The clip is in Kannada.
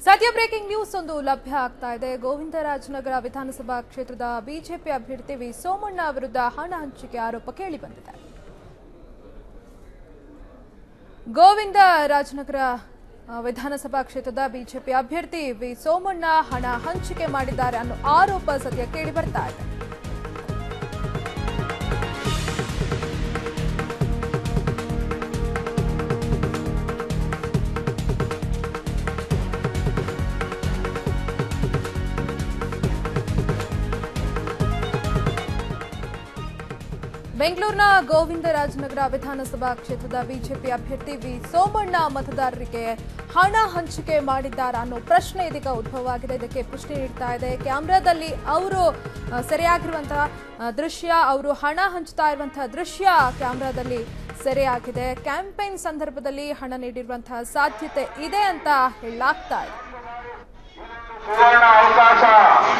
ಸದ್ಯ ಬ್ರೇಕಿಂಗ್ ನ್ಯೂಸ್ ಒಂದು ಲಭ್ಯ ಆಗ್ತಾ ಇದೆ ಗೋವಿಂದರಾಜನಗರ ವಿಧಾನಸಭಾ ಕ್ಷೇತ್ರದ ಬಿಜೆಪಿ ಅಭ್ಯರ್ಥಿ ವಿ ಸೋಮಣ್ಣ ವಿರುದ್ಧ ಹಣ ಹಂಚಿಕೆ ಆರೋಪ ಕೇಳಿಬಂದಿದೆ ಗೋವಿಂದ ರಾಜನಗರ ಆ, ವಿಧಾನಸಭಾ ಕ್ಷೇತ್ರದ ಬಿಜೆಪಿ ಅಭ್ಯರ್ಥಿ ವಿ ಸೋಮಣ್ಣ ಹಣ ಹಂಚಿಕೆ ಮಾಡಿದ್ದಾರೆ ಅನ್ನೋ ಆರೋಪ ಸದ್ಯ ಕೇಳಿ ಬರ್ತಾ ಇದೆ ಬೆಂಗಳೂರಿನ ಗೋವಿಂದರಾಜನಗರ ವಿಧಾನಸಭಾ ಕ್ಷೇತ್ರದ ಬಿಜೆಪಿ ಅಭ್ಯರ್ಥಿ ವಿ ಸೋಮಣ್ಣ ಮತದಾರರಿಗೆ ಹಣ ಹಂಚಿಕೆ ಮಾಡಿದ್ದಾರಾ ಅನ್ನೋ ಪ್ರಶ್ನೆ ಇದೀಗ ಉದ್ಭವ ಆಗಿದೆ ಇದಕ್ಕೆ ಪುಷ್ಟಿ ನೀಡ್ತಾ ಇದೆ ಕ್ಯಾಮ್ರಾದಲ್ಲಿ ಅವರು ಆ, ಸೆರೆಯಾಗಿರುವಂತಹ ಆ, ದೃಶ್ಯ ಅವರು ಹಣ ಹಂಚ್ತಾ ಇರುವಂತಹ ದೃಶ್ಯ ಕ್ಯಾಮ್ರಾದಲ್ಲಿ ಸೆರೆಯಾಗಿದೆ ಕ್ಯಾಂಪೇನ್ ಸಂದರ್ಭದಲ್ಲಿ ಹಣ ನೀಡಿರುವಂತಹ ಸಾಧ್ಯತೆ ಇದೆ ಅಂತ ಹೇಳಲಾಗ್ತಾ ಇದೆ ಸುವರ್ಣ ಅವಕಾಶ